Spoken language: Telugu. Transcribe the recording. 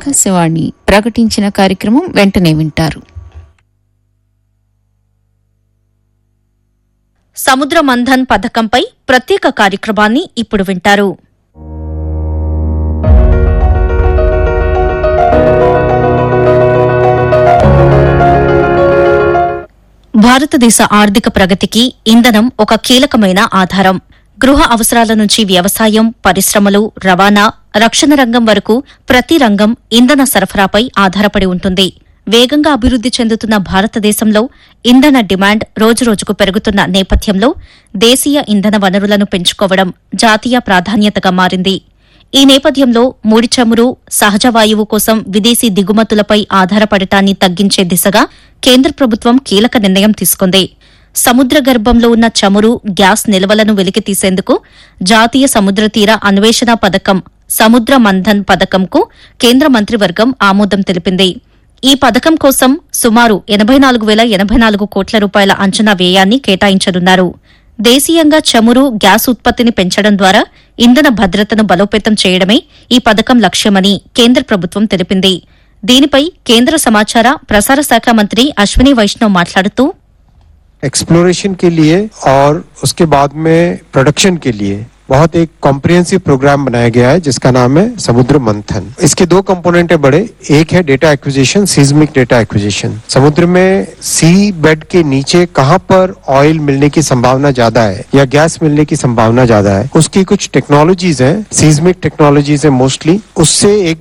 ఆకాశవాణి ప్రకటించిన కార్యక్రమం వెంటనే వింటారు సముద్ర మంథన్ పథకంపై ప్రత్యేక కార్యక్రమాన్ని ఇప్పుడు వింటారు భారతదేశ ఆర్థిక ప్రగతికి ఇంధనం ఒక కీలకమైన ఆధారం గృహ అవసరాల నుంచి వ్యవసాయం పరిశ్రమలు రవాణా రక్షణ రంగం వరకు ప్రతి రంగం ఇంధన సరఫరాపై ఆధారపడి ఉంటుంది వేగంగా అభివృద్ది చెందుతున్న భారతదేశంలో ఇంధన డిమాండ్ రోజురోజుకు పెరుగుతున్న నేపథ్యంలో దేశీయ ఇంధన వనరులను పెంచుకోవడం జాతీయ ప్రాధాన్యతగా మారింది ఈ నేపథ్యంలో ముడి చమురు సహజ వాయువు కోసం విదేశీ దిగుమతులపై ఆధారపడటాన్ని తగ్గించే దిశగా కేంద్ర ప్రభుత్వం కీలక నిర్ణయం తీసుకుంది సముద్ర గర్భంలో ఉన్న చమురు గ్యాస్ నిల్వలను వెలికితీసేందుకు జాతీయ సముద్ర తీర అన్వేషణ పథకం సముద్ర మంథన్ పథకంకు కేంద్ర మంత్రివర్గం ఆమోదం తెలిపింది ఈ పథకం కోసం సుమారు ఎనబై నాలుగు వేల ఎనబై నాలుగు కోట్ల రూపాయల అంచనా వ్యయాన్ని కేటాయించనున్నారు దేశీయంగా చమురు గ్యాస్ ఉత్పత్తిని పెంచడం ద్వారా ఇంధన భద్రతను బలోపేతం చేయడమే ఈ పథకం లక్ష్యమని కేంద్ర ప్రభుత్వం తెలిపింది దీనిపై కేంద్ర సమాచార ప్రసార శాఖ మంత్రి అశ్విని వైష్ణవ్ మాట్లాడుతూ एक्सप्लोरेशन के लिए और उसके बाद में प्रोडक्शन के लिए बहुत एक कॉम्प्रिहेंसिव प्रोग्राम बनाया गया है जिसका नाम है समुद्र मंथन इसके दो कंपोनेंट है बड़े एक है data acquisition seismic data acquisition समुद्र में सी बेड के नीचे कहाँ पर ऑयल मिलने की संभावना ज्यादा है या गैस मिलने की संभावना ज्यादा है उसकी कुछ टेक्नोलॉजीज हैं सीज्मिक टेक्नोलॉजीज है मोस्टली उससे एक